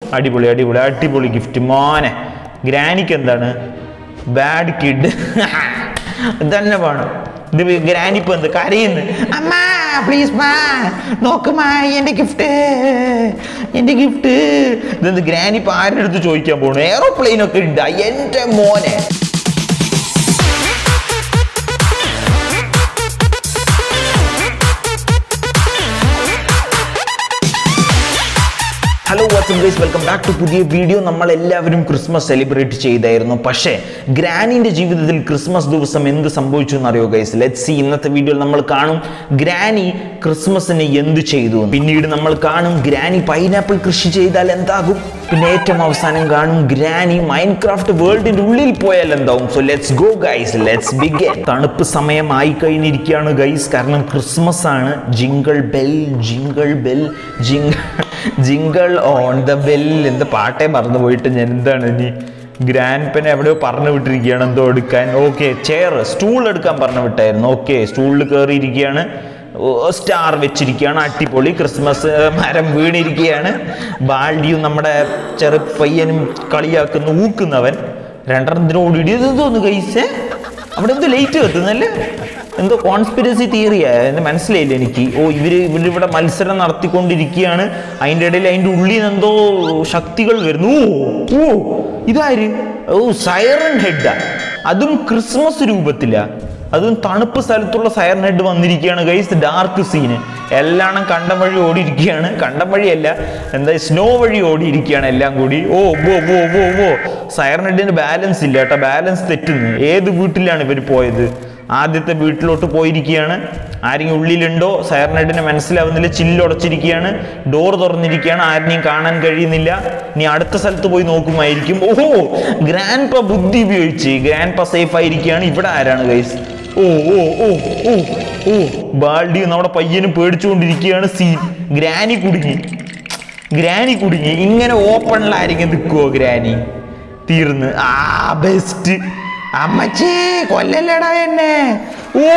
അടിപൊളി അടിപൊളി അടിപൊളി ഗിഫ്റ്റ് മോനെ ഗ്രാനിക്ക് എന്താണ് ബാഡ് കിഡ് തന്നെ വേണം ഇത് ഗ്രാനി ഇപ്പൊ എന്ത് കരയുന്നു അമ്മ പ്ലീസ് മാ നോക്കുമാ എന്റെ ഗിഫ്റ്റ് എന്റെ ഗിഫ്റ്റ് ഇതെന്ത് ഗ്രാനി ഇപ്പൊ ആരുടെ അടുത്ത് ചോദിക്കാൻ പോണു എയറോപ്ലെയിൻ ഒക്കെ ഉണ്ട് എന്റെ മോനെ hello what's up guys welcome back to പുതിയ വീഡിയോ നമ്മൾ എല്ലാവരും ക്രിസ്മസ് സെലിബ്രേറ്റ് ചെയ്തായിരുന്നു പക്ഷേ ഗ്രാനിന്റെ ജീവിതത്തിൽ ക്രിസ്മസ് ദിവസം എന്ത് സംഭവിച്ചു എന്നറിയോ ഗൈസ് ലെറ്റ് സി ഇന്നത്തെ വീഡിയോയിൽ നമ്മൾ കാണും ഗ്രാനി ക്രിസ്മസിന് എന്ത് ചെയ്തു പിന്നീട് നമ്മൾ കാണും ഗ്രാനി പൈനാപ്പിൾ കൃഷി ചെയ്താൽ എന്താകും പിന്നെ ഏറ്റവും അവസാനം കാണും ഗ്രാനി മൈൻക്രാഫ്റ്റ് വേൾഡിന്റെ ഉള്ളിൽ പോയാൽ എന്താവും so let's go guys let's begin തണുപ്പ് സമയം ആയി കഴിഞ്ഞിരിക്കുകയാണ് ഗൈസ് കാരണം ക്രിസ്മസ് ആണ് ജിങ്കിൾ ബെൽ ജിങ്കിൾ ബെൽ ജിങ് ജിങ്കിൾ ഓൺ ദ ബെൽ എന്ത് പാട്ടേ മറന്നു പോയിട്ട് ഞാൻ എന്താണ് ഇനി ഗ്രാൻഡ് പെൻ എവിടെയോ പറഞ്ഞു വിട്ടിരിക്കുകയാണ് എന്തോ എടുക്കാൻ ഓക്കെ ചെയർ സ്റ്റൂൾ എടുക്കാൻ പറഞ്ഞു വിട്ടായിരുന്നു ഓക്കെ സ്റ്റൂളിൽ കയറിയിരിക്കുകയാണ് സ്റ്റാർ വെച്ചിരിക്കുകയാണ് അടിപൊളി ക്രിസ്മസ് മരം വീണിരിക്കുകയാണ് ബാൽഡിയും നമ്മുടെ ചെറു പയ്യനും കളിയാക്കുന്നു ഊക്കുന്നവൻ രണ്ടെണ്ണത്തിന് ഓടിയിട്ട് ഇത് തോന്നുന്നു കൈസേ അവിടെ എന്തോ ലൈറ്റ് കത്തുന്നല്ലേ എന്തോ കോൺസ്പിരസി തിയറിയാ എന്ന് മനസ്സിലായില്ല എനിക്ക് ഓ ഇവര് ഇവരിവിടെ മത്സരം നടത്തിക്കൊണ്ടിരിക്കുകയാണ് അതിൻ്റെ ഇടയിൽ അതിൻ്റെ ഉള്ളിൽ നിന്ന് എന്തോ ശക്തികൾ വരുന്നു ഓ ഓ ഇതാര് ഓ സൈറൺ ഹെഡാ അതും ക്രിസ്മസ് രൂപത്തിലാ അതും തണുപ്പ് സ്ഥലത്തുള്ള സൈറൺ ഹെഡ് വന്നിരിക്കുകയാണ് ഗൈസ് ഡാർക്ക് സീന് എല്ലാം കണ്ടം വഴി ഓടിയിരിക്കുകയാണ് കണ്ടം വഴിയല്ല എന്താ സ്നോ വഴി ഓടിയിരിക്കുകയാണ് എല്ലാം കൂടി ഓ ഓ ഓ ഓ ഓ സൈറൺ ഹെഡിന് ബാലൻസ് ഇല്ല കേട്ടോ ബാലൻസ് തെറ്റുന്നു ഏത് വീട്ടിലാണ് ഇവർ പോയത് ആദ്യത്തെ വീട്ടിലോട്ട് പോയിരിക്കുകയാണ് ആരെങ്കിലും ഉള്ളിലുണ്ടോ സൈറനൈഡിനെ മനസ്സിലാവുന്നില്ല ചില്ലുടച്ചിരിക്കുകയാണ് ഡോർ തുറന്നിരിക്കുകയാണ് ആരെയും കാണാൻ കഴിയുന്നില്ല ഇനി അടുത്ത സ്ഥലത്ത് പോയി നോക്കുമായിരിക്കും ഓഹോ ഗ്രാൻഡ് പ ബുദ്ധി ഉപയോഗിച്ച് ഗ്രാൻഡ് പ സേഫ് ആയിരിക്കുകയാണ് ഇവിടെ ആരാണ് ഗൈസ് ഓ ഓ ഓ ഓ ഓ ബാൾഡി നമ്മുടെ പയ്യനും പേടിച്ചുകൊണ്ടിരിക്കുകയാണ് സീൻ ഗ്രാനി കുടുങ്ങി ഗ്രാനി കുടുങ്ങി ഇങ്ങനെ ഓപ്പണിൽ ആരെങ്കിലും നിൽക്കുവോ ഗ്രാനി തീർന്ന് ആ ബെസ്റ്റ് അമ്മച്ചേ കൊല്ലല്ലടാ എന്നെ ഓ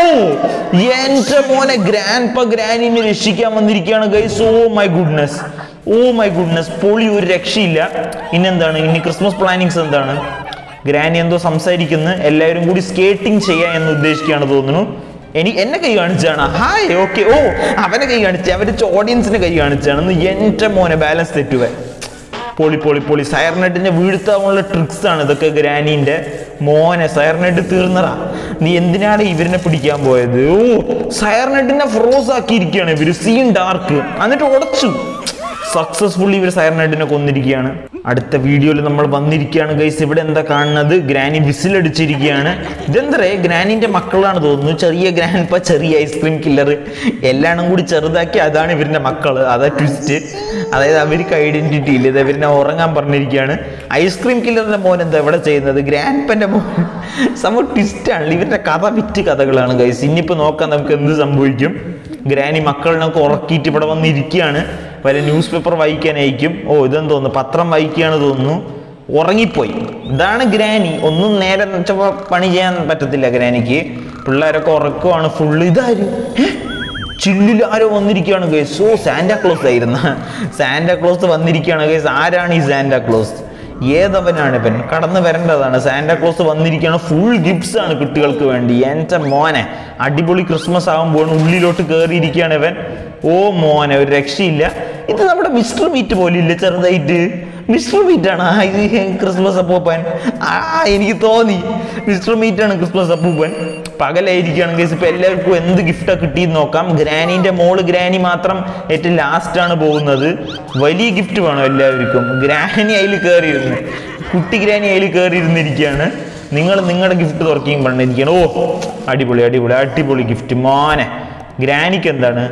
എന്റെ മോനെ ഗ്രാൻഡ് പ ഗ്രാനിനെ രക്ഷിക്കാൻ വന്നിരിക്കുകയാണ് guys oh my goodness oh my goodness പൊളി ഒരു രക്ഷയില്ല ഇന്നെന്താണ് ഇനി ക്രിസ്മസ് പ്ലാനിങ്സ് എന്താണ് ഗ്രാനി എന്തോ സംസാരിക്കുന്നു എല്ലാവരും കൂടി സ്കേറ്റിംഗ് ചെയ്യാൻ എന്ന് ഉദ്ദേശിക്കുകയാണ് തോന്നുന്നു എനിക്ക് എന്നെ കൈ കാണിച്ചാണ് ഹായ് ഓക്കെ ഓ അവനെ കൈ കാണിച്ച അവര് ഓഡിയൻസിന് കൈ കാണിച്ചാണ് എന്റെ മോനെ ബാലൻസ് തെറ്റുവേ പൊളി പൊളി പൊളി സയർനെറ്റിന്റെ വീഴ്ത്താനുള്ള ട്രിക്സ് ആണ് ഇതൊക്കെ ഗ്രാനീന്റെ മോനെ സയർനെറ്റ് തീർന്നടാ നീ എന്തിനാണ് ഇവരിനെ പിടിക്കാൻ പോയത് ഓ സയർനെറ്റിനെ ഫ്രോസ് ആക്കിയിരിക്കുകയാണ് ഇവര് സീൻ ഡാർക്ക് എന്നിട്ട് ഉടച്ചു സക്സസ്ഫുള്ളി ഇവർ സയർനെറ്റിനെ കൊന്നിരിക്കുകയാണ് അടുത്ത വീഡിയോയിൽ നമ്മൾ വന്നിരിക്കുകയാണ് ഗൈസ് ഇവിടെ എന്താ കാണുന്നത് ഗ്രാനി വിസിലടിച്ചിരിക്കുകയാണ് ഇതെന്തറേ ഗ്രാനിന്റെ മക്കളാണ് തോന്നുന്നു ചെറിയ ഗ്രാൻഡ് ചെറിയ ഐസ്ക്രീം കില്ലർ എല്ലാം കൂടി ചെറുതാക്കി അതാണ് ഇവരുടെ മക്കള് അതാ ട്വിസ്റ്റ് അതായത് അവർക്ക് ഐഡന്റിറ്റി ഇല്ല ഇത് ഇവരിനെ ഉറങ്ങാൻ പറഞ്ഞിരിക്കുകയാണ് ഐസ്ക്രീം കില്ലറിന്റെ മോൻ എന്താ ഇവിടെ ചെയ്യുന്നത് ഗ്രാൻഡ് പന്റെ മോൻ സംഭവം ട്വിസ്റ്റാണ് ഇവരുടെ കഥ വിറ്റ് കഥകളാണ് ഗൈസ് ഇനിയിപ്പോൾ നോക്കാൻ നമുക്ക് എന്ത് സംഭവിക്കും ഗ്രാനി മക്കളിനൊക്കെ ഉറക്കിയിട്ട് ഇവിടെ വന്നിരിക്കുകയാണ് വല്ല ന്യൂസ് പേപ്പർ വായിക്കാനായിരിക്കും ഓ ഇതെന്ന് തോന്നുന്നു പത്രം വായിക്കുകയാണ് തോന്നുന്നു ഉറങ്ങിപ്പോയി ഇതാണ് ഗ്രാനി ഒന്നും നേരെ വെച്ചപ്പോൾ പണി ചെയ്യാൻ പറ്റത്തില്ല ഗ്രാനിക്ക് പിള്ളേരൊക്കെ ഉറക്കമാണ് ഫുള്ള് ഇതാര് ഏ? ചില്ലിൽ ആരോ വന്നിരിക്കുകയാണ് ഗൈസ് ഓ സാന്റാ ക്ലോസ് ആയിരുന്ന സാന്റാ ക്ലോസ് വന്നിരിക്കുകയാണ് ഗൈസ് ആരാണ് ഈ സാന്റാ ക്ലോസ് ഏതവനാണ് ഇവൻ കടന്നു വരേണ്ടതാണ് സാന്റാ ക്ലോസ് വന്നിരിക്കുകയാണ് ഫുൾ ഗിഫ്റ്റ്സ് ആണ് കുട്ടികൾക്ക് വേണ്ടി എൻ്റെ മോനെ അടിപൊളി ക്രിസ്മസ് ആകുമ്പോൾ ഉള്ളിലോട്ട് കയറിയിരിക്കുകയാണ് ഇവൻ ഓ മോനെ ഒരു രക്ഷയില്ല ഇത് നമ്മുടെ മിസ്റ്റർ മീറ്റ് പോലെ ഇല്ല ചെറുതായിട്ട് മിസ്റ്റർ മീറ്റ് ആണ് ആ ഇത് ക്രിസ്മസ് അപ്പൂപ്പൻ ആ എനിക്ക് തോന്നി മിസ്റ്റർ മീറ്റ് ആണ് ക്രിസ്മസ് അപ്പൂപ്പൻ പകലായിരിക്കുകയാണ് കേസ് ഇപ്പൊ എല്ലാവർക്കും എന്ത് ഗിഫ്റ്റാ കിട്ടിയെന്ന് നോക്കാം ഗ്രാനിന്റെ മോള് ഗ്രാനി മാത്രം ഏറ്റവും ലാസ്റ്റ് ആണ് പോകുന്നത് വലിയ ഗിഫ്റ്റ് വേണം എല്ലാവർക്കും ഗ്രാനി അതിൽ കയറിയിരുന്നു കുട്ടി ഗ്രാനി അതിൽ കയറിയിരുന്നിരിക്കുകയാണ് നിങ്ങൾ നിങ്ങളുടെ ഗിഫ്റ്റ് തുറക്കുകയും പറഞ്ഞിരിക്കുകയാണ് ഓ അടിപൊളി അടിപൊളി അടിപൊളി ഗിഫ്റ്റ് മോനെ ഗ്രാനിക്ക് എന്താണ്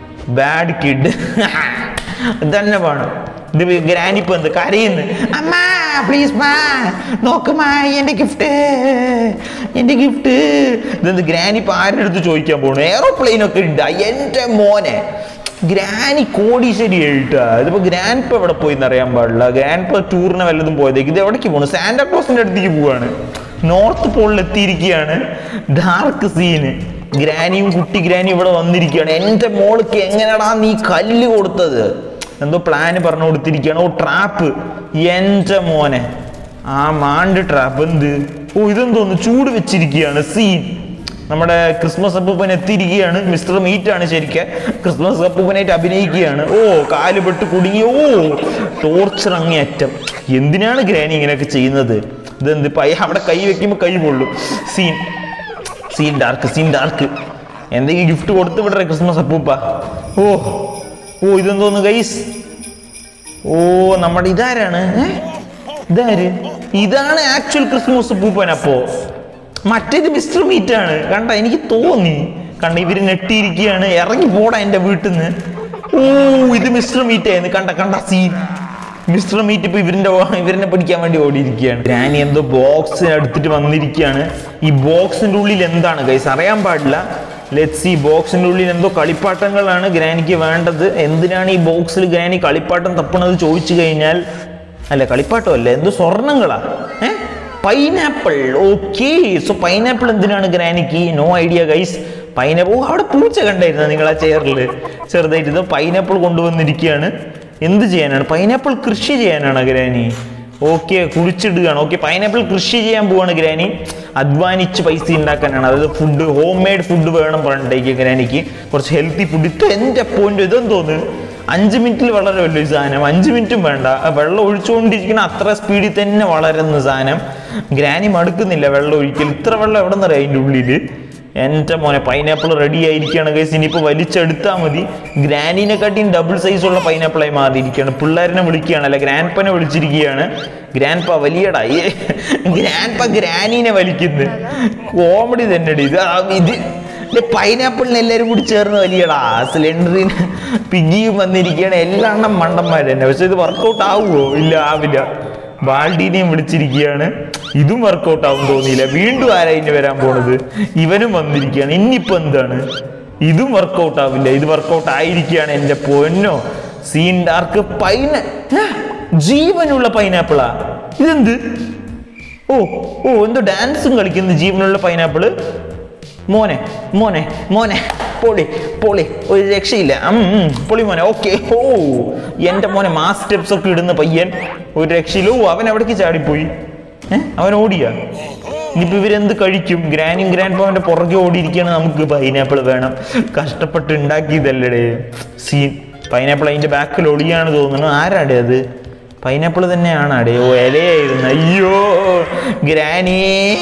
ബാഡ് കിഡ് തന്നെ വേണം ഇത് ഗ്രാനി ഇപ്പൊ എന്ത് കരയുന്നു അമ്മ പ്ലീസ് മാ നോക്കുമാ എന്റെ ഗിഫ്റ്റ് എന്റെ ഗിഫ്റ്റ് ഇതെന്ത് ഗ്രാനി ഇപ്പൊ ആരുടെ അടുത്ത് ചോദിക്കാൻ പോണു എയറോപ്ലെയിൻ ഒക്കെ ഉണ്ട് എന്റെ മോനെ ഗ്രാനി കോടീശ്വരി എഴുട്ടാ ഇതിപ്പോ ഗ്രാൻഡ് ഇപ്പൊ എവിടെ പോയി അറിയാൻ പാടില്ല ഗ്രാൻഡ് ഇപ്പൊ ടൂറിന് വല്ലതും പോയതേക്ക് ഇത് എവിടേക്ക് പോണു സാന്റാക്ലോസിന്റെ അടുത്തേക്ക് പോവാണ് നോർത്ത് പോളിൽ എത്തിയിരിക്കുകയാണ് ഡാർക്ക് സീന് ഗ്രാനിയും കുട്ടി ഗ്രാനിയും ഇവിടെ വന്നിരിക്കുകയാണ് എൻ്റെ മോൾക്ക് എങ്ങനെടാ നീ കല്ല് കൊടുത്തത് എന്തോ പ്ലാന് പറഞ്ഞു കൊടുത്തിരിക്കുകയാണ് ഓ ട്രാപ്പ് എൻ്റെ മോനെ ആ മാണ്ട് ട്രാപ്പ് എന്ത് ഓ ഇതെന്തോന്ന് ചൂട് വെച്ചിരിക്കുകയാണ് സീൻ നമ്മുടെ ക്രിസ്മസ് അപ്പൂപ്പൻ എത്തിയിരിക്കുകയാണ് മിസ്റ്റർ മീറ്റ് ആണ് ശരിക്കും ക്രിസ്മസ് അപ്പൂപ്പനായിട്ട് അഭിനയിക്കുകയാണ് ഓ കാല് പെട്ട് കുടുങ്ങി ഓ ടോർച്ചർ അങ്ങേയറ്റം എന്തിനാണ് ഗ്രാനി ഇങ്ങനെയൊക്കെ ചെയ്യുന്നത് ഇതെന്ത് പയ്യ അവിടെ കൈ വെക്കുമ്പോൾ കൈ പൊള്ളും scene scene dark scene dark എന്തെങ്കിലും ഗിഫ്റ്റ് കൊടുത്തു വിടറേ ക്രിസ്മസ് അപ്പൂപ്പ ഓ ഓ ഇതെന്തോന്ന് ഗൈസ് ഓ നമ്മുടെ ഇതാരാണ് ഏ? ഇതാര് ഇതാണ് ആക്ച്വൽ ക്രിസ്മസ് പൂപ്പൻ അപ്പോ മറ്റേത് മിസ്റ്റർ മീറ്റ് ആണ് കണ്ട എനിക്ക് തോന്നി കണ്ട ഇവര് നെട്ടിയിരിക്കുകയാണ് ഇറങ്ങി പോടാ എന്റെ വീട്ടിൽ നിന്ന് ഓ ഇത് മിസ്റ്റർ മീറ്റ് ആയിരുന്നു കണ്ട കണ്ട സീൻ മിസ്റ്റർ മീറ്റ് ഇപ്പൊ ഇവരിന്റെ ഇവരിനെ പിടിക്കാൻ വേണ്ടി ഓടിയിരിക്കുകയാണ് ഗ്രാനി എന്തോ ബോക്സ് എടുത്തിട്ട് വന്നിരിക്കുകയാണ് ഈ ബോക്സിന്റെ ഉള്ളിൽ എന്താണ് ഗൈസ് അറിയാൻ പാടില്ല ലെറ്റ്സ് ഈ ബോക്സിന്റെ ഉള്ളിൽ എന്തോ കളിപ്പാട്ടങ്ങളാണ് ഗ്രാനിക്ക് വേണ്ടത് എന്തിനാണ് ഈ ബോക്സിൽ ഗ്രാനി കളിപ്പാട്ടം തപ്പണത് ചോദിച്ചു കഴിഞ്ഞാൽ അല്ല കളിപ്പാട്ടം അല്ല എന്തോ സ്വർണ്ണങ്ങളാ ഏ പൈനാപ്പിൾ ഓക്കെ സോ പൈനാപ്പിൾ എന്തിനാണ് ഗ്രാനിക്ക് no idea guys pineapple oh അവിടെ പൂച്ച കണ്ടായിരുന്നു നിങ്ങൾ ആ ചെയറിൽ ചെറുതായിട്ട് ഇത് പൈനാപ്പിൾ കൊണ്ടുവന്നിരിക്കുകയാണ് എന്ത് ചെയ്യാനാണ് പൈനാപ്പിൾ കൃഷി ചെയ്യാനാണ് ഗ്രാനി ഓക്കെ കുഴിച്ചിടുകയാണ് ഓക്കെ പൈനാപ്പിൾ കൃഷി ചെയ്യാൻ പോവാണ് ഗ്രാനി അധ്വാനിച്ച് പൈസ ഉണ്ടാക്കാനാണ് അതായത് ഫുഡ് ഹോം മെയ്ഡ് ഫുഡ് വേണം പറഞ്ഞിട്ടേക്ക് ഗ്രാനിക്ക് കുറച്ച് ഹെൽത്തി ഫുഡ് ഇത് എൻ്റെ പോയിന്റ് ഇതെന്ന് തോന്നുന്നു അഞ്ച് മിനിറ്റിൽ വളരുമല്ലോ ഈ സാധനം അഞ്ച് മിനിറ്റും വേണ്ട ആ വെള്ളം ഒഴിച്ചുകൊണ്ടിരിക്കുന്ന അത്ര സ്പീഡിൽ തന്നെ വളരുന്ന സാധനം ഗ്രാനി മടുക്കുന്നില്ല വെള്ളം ഒഴിക്കൽ ഇത്ര വെള്ളം എവിടെ നിന്നറിയാം അതിൻ്റെ ഉള്ളിൽ എൻ്റെ മോനെ പൈനാപ്പിൾ റെഡി ആയിരിക്കുകയാണ് ഗൈസ് ഇനിയിപ്പോൾ വലിച്ചെടുത്താൽ മതി ഗ്രാനിനെക്കാട്ടിയും ഡബിൾ സൈസ് ഉള്ള പൈനാപ്പിളായി മാറിയിരിക്കുകയാണ് പിള്ളേരിനെ വിളിക്കുകയാണ് അല്ല ഗ്രാൻഡ് പനെ വിളിച്ചിരിക്കുകയാണ് ഗ്രാൻഡ് പ വലിയടാ ഏ ഗ്രാൻഡ് പ ഗ്രാനീനെ വലിക്കുന്നു കോമഡി തന്നെ ഇത് ആ, ഇത് പൈനാപ്പിളിന് എല്ലാവരും കൂടി ചേർന്ന് വലിയടാ സിലിണ്ടറിന് പിഗിയും വന്നിരിക്കുകയാണ് എല്ലാ എണ്ണം മണ്ടന്മാർ തന്നെ പക്ഷെ ഇത് വർക്കൗട്ട് ആവുമോ ഇല്ല ആവില്ല ബാൾഡീനെയും വിളിച്ചിരിക്കുകയാണ് ഇതും വർക്കൗട്ട് ആവും തോന്നിയില്ല വീണ്ടും ആരാ ഇനി വരാൻ പോണത് ഇവനും വന്നിരിക്കുകയാണ് ഇനിയിപ്പോ എന്താണ് ഇതും വർക്കൗട്ട് ആവില്ല ഇത് വർക്കൗട്ട് ആയിരിക്കുകയാണ് എൻ്റെ പൊന്നോ സീൻ ഡാർക്ക് പൈന ഏ? ജീവനുള്ള പൈനാപ്പിളാ ഇതെന്ത് ഓ ഓ എന്തോ ഡാൻസും കളിക്കുന്നു ജീവനുള്ള പൈനാപ്പിള് മോനെ മോനെ മോനെ പൊളി പൊളി ഒരു രക്ഷയില്ല ഉം, ഉം, പൊളി മോനെ ഓക്കെ ഓ എൻ്റെ മോനെ മാസ് സ്റ്റെപ്സ് ഒക്കെ ഇടുന്ന പയ്യൻ ഒരു രക്ഷയില്ല ഓ അവൻ എവിടേക്ക് ചാടിപ്പോയി ഏ അവൻ ഓടിയാ ഇനിയിപ്പോ ഇവരെന്ത് കഴിക്കും ഗ്രാനും ഗ്രാൻഡ് പോവന്റെ പുറകെ ഓടിയിരിക്കുകയാണ് നമുക്ക് പൈനാപ്പിൾ വേണം കഷ്ടപ്പെട്ട് ഉണ്ടാക്കിയതല്ലേ സീൻ പൈനാപ്പിൾ അതിന്റെ ബാക്കിൽ ഒടിയാണ് തോന്നുന്നു ആരാടേ അത് പൈനാപ്പിൾ തന്നെയാണ് അടേ ഓ ഇലയായിരുന്നു അയ്യോ ഗ്രാനേ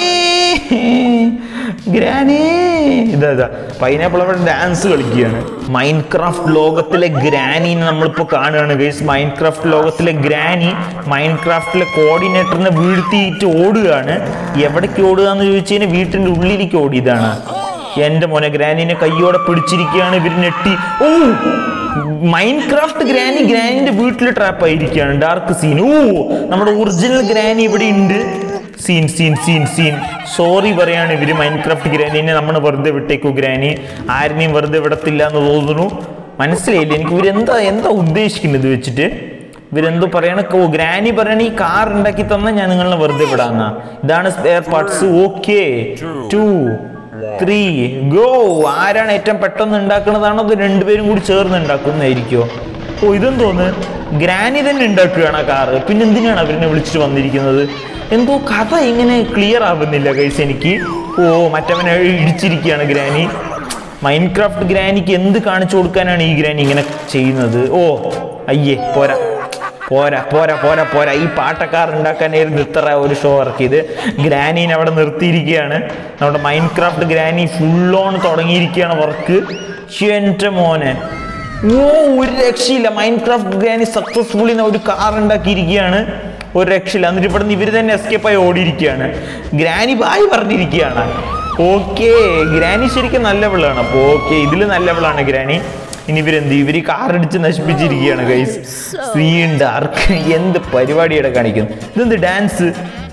ഗ്രാനേ ഇതാ ഇതാ പൈനാപ്പിൾ അവിടെ ഡാൻസ് കളിക്കുകയാണ് മൈൻഡ് ക്രാഫ്റ്റ് ലോകത്തിലെ ഗ്രാനിനെ നമ്മളിപ്പോൾ കാണുകയാണ് ഗൈസ് മൈൻഡ് ക്രാഫ്റ്റ് ലോകത്തിലെ ഗ്രാനി മൈൻഡ് ക്രാഫ്റ്റിലെ കോർഡിനേറ്ററിനെ വീഴ്ത്തിയിട്ട് ഓടുകയാണ് എവിടേക്ക് ഓടുക എന്ന് ചോദിച്ചു കഴിഞ്ഞാൽ വീട്ടിൻ്റെ ഉള്ളിലേക്ക് ഓടിയതാണ് എൻ്റെ മോനെ ഗ്രാനിനെ കയ്യോടെ പിടിച്ചിരിക്കുകയാണ് ഇവർ നെട്ടി ഓ മൈൻഡ് ക്രാഫ്റ്റ് ഗ്രാനി ഗ്രാനിന്റെ വീട്ടിൽ ട്രാപ്പ് ആയിരിക്കുകയാണ് ഡാർക്ക് സീൻ ഓ നമ്മുടെ ഒറിജിനൽ ഗ്രാനി ഇവിടെ ഉണ്ട് scene scene scene scene sorry പറയാണ് ഇവര് മൈൻഡ് ക്രാഫ്റ്റ് ഗ്രാനിനെ നമ്മൾ വെറുതെ വിട്ടേക്കു ഗ്രാനി ആരിനെയും വെറുതെ വിടത്തില്ല എന്ന് തോന്നുന്നു മനസ്സിലായില്ല എനിക്ക് ഇവരെന്താ എന്താ ഉദ്ദേശിക്കുന്നത് ഇത് വെച്ചിട്ട് ഇവരെന്തോ പറയണ ഓ ഗ്രാനി പറയണ ഈ കാർ ഉണ്ടാക്കി തന്ന ഞാൻ നിങ്ങളെ വെറുതെ വിടാന്നാ ഇതാണ് spare parts okay two three go ആരാണ് ഏറ്റവും പെട്ടെന്ന് ഉണ്ടാക്കുന്നതാണോ അത് രണ്ടുപേരും കൂടി ചേർന്ന് ഉണ്ടാക്കുന്നതായിരിക്കോ ഓ ഇതെന്ന് തോന്നുന്നു ഗ്രാനി തന്നെ ഉണ്ടാക്കുകയാണ് ആ കാറ് പിന്നെ എന്തിനാണ് അവരെന്നെ വിളിച്ചിട്ട് വന്നിരിക്കുന്നത് എന്തോ കഥ ഇങ്ങനെ ക്ലിയർ ആവുന്നില്ല കൈസ് എനിക്ക് ഓ മറ്റവനെ ഇടിച്ചിരിക്കുകയാണ് ഗ്രാനി മൈൻഡ് ക്രാഫ്റ്റ് ഗ്രാനിക്ക് എന്ത് കാണിച്ചു കൊടുക്കാനാണ് ഈ ഗ്രാനി ഇങ്ങനെ ചെയ്യുന്നത് ഓ അയ്യേ പോരാ പോരാ പോരാ പോരാ പോരാ ഈ പാട്ടക്കാർ ഉണ്ടാക്കാനായിരുന്നു ഇത്ര ഒരു ഷോ ഇറക്കിയത് ഗ്രാനീനെ അവിടെ നിർത്തിയിരിക്കുകയാണ് നമ്മുടെ Minecraft granny full on തുടങ്ങിയിരിക്കുകയാണ് വർക്ക് എൻ്റെ മോനെ ഓ ഒരു രക്ഷയില്ല മൈൻഡ് ക്രാഫ്റ്റ് ഗ്രാനി സക്സസ്ഫുള്ളി ഒരു കാർ ഉണ്ടാക്കിയിരിക്കുകയാണ് ഒരു രക്ഷയില്ല എന്നിട്ട് ഇവിടെ നിന്ന് ഇവർ തന്നെ എസ്കേപ്പ് ആയി ഓടിയിരിക്കുകയാണ് ഗ്രാനി ബായ് പറഞ്ഞിരിക്കുകയാണ് ഓക്കെ ഗ്രാനി ശരിക്കും നല്ല വിളാണ് അപ്പോൾ ഓക്കെ ഇതിൽ നല്ല വിളാണ് ഗ്രാനി ഇനി ഇവരെന്ത് ഇവർ കാറടിച്ച് നശിപ്പിച്ചിരിക്കുകയാണ് ഗൈസ് സീൻ ഡാർക്ക് എന്ത് പരിപാടിയുടെ കാണിക്കുന്നു ഇതെന്ത് ഡാൻസ്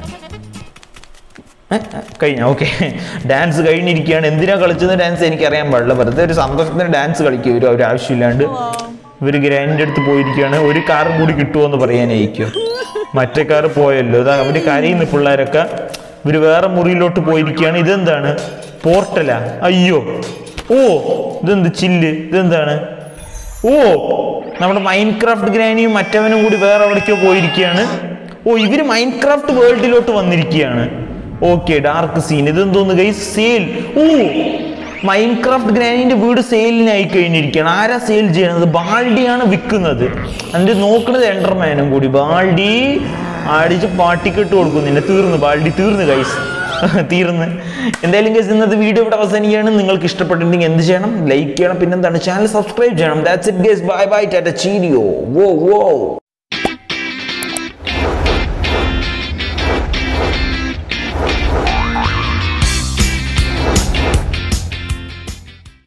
കഴിഞ്ഞ ഓക്കെ ഡാൻസ് കഴിഞ്ഞിരിക്കുകയാണ് എന്തിനാ കളിച്ചത് ഡാൻസ് എനിക്ക് അറിയാൻ പാടില്ല വെറുതെ ഒരു സന്തോഷത്തിന് ഡാൻസ് കളിക്കും ഇവർ ഒരു ആവശ്യമില്ലാണ്ട് ഇവർ ഗ്രാൻഡിൻ്റെ അടുത്ത് പോയിരിക്കുകയാണ് ഒരു കാറും കൂടി കിട്ടുമോ എന്ന് പറയാനായിരിക്കും മറ്റേ കാറ് പോയല്ലോ ഇതാ അവർ കരയുന്നു പിള്ളേരൊക്കെ ഇവർ വേറെ മുറിയിലോട്ട് പോയിരിക്കുകയാണ് ഇതെന്താണ് പോർട്ടലാ അയ്യോ ഓ ഇതെന്ത് ചില്ല് ഇതെന്താണ് ഓ നമ്മുടെ മൈൻക്രാഫ്റ്റ് ഗ്രാനിയും മറ്റവനും കൂടി വേറെ എവിടേക്കോ പോയിരിക്കുകയാണ് ഓ ഇവര് മൈൻക്രാഫ്റ്റ് വേൾഡിലോട്ട് വന്നിരിക്കുകയാണ് ഓക്കെ ഡാർക്ക് സീൻ ഇതെന്തോന്ന് ഗൈസ് സെയിൽ ഓ മൈൻക്രാഫ്റ്റ് ഗ്രാനിന്റെ വീട് സെയിലിനായി കഴിഞ്ഞിരിക്കുകയാണ് ആരാ സെയിൽ ചെയ്യണത് ബാൾഡിയാണ് വിൽക്കുന്നത് എന്നിട്ട് നോക്കുന്നത് എൻഡർമാനും കൂടി ബാൾഡി അടിച്ച് പാട്ടിക്കെട്ട് കൊടുക്കുന്നില്ല തീർന്നു ബാൾഡി തീർന്നു ഗൈസ് തീർന്ന് എന്തായാലും ഗൈസ് ഇന്നത്തെ വീഡിയോ ഇവിടെ അവസാനിക്കുകയാണ് നിങ്ങൾക്ക് ഇഷ്ടപ്പെട്ടിട്ടുണ്ടെങ്കിൽ എന്ത് ചെയ്യണം ലൈക്ക് ചെയ്യണം പിന്നെന്താണ് ചാനൽ സബ്സ്ക്രൈബ് ചെയ്യണം that's it guys bye bye tata cheerio whoa വോ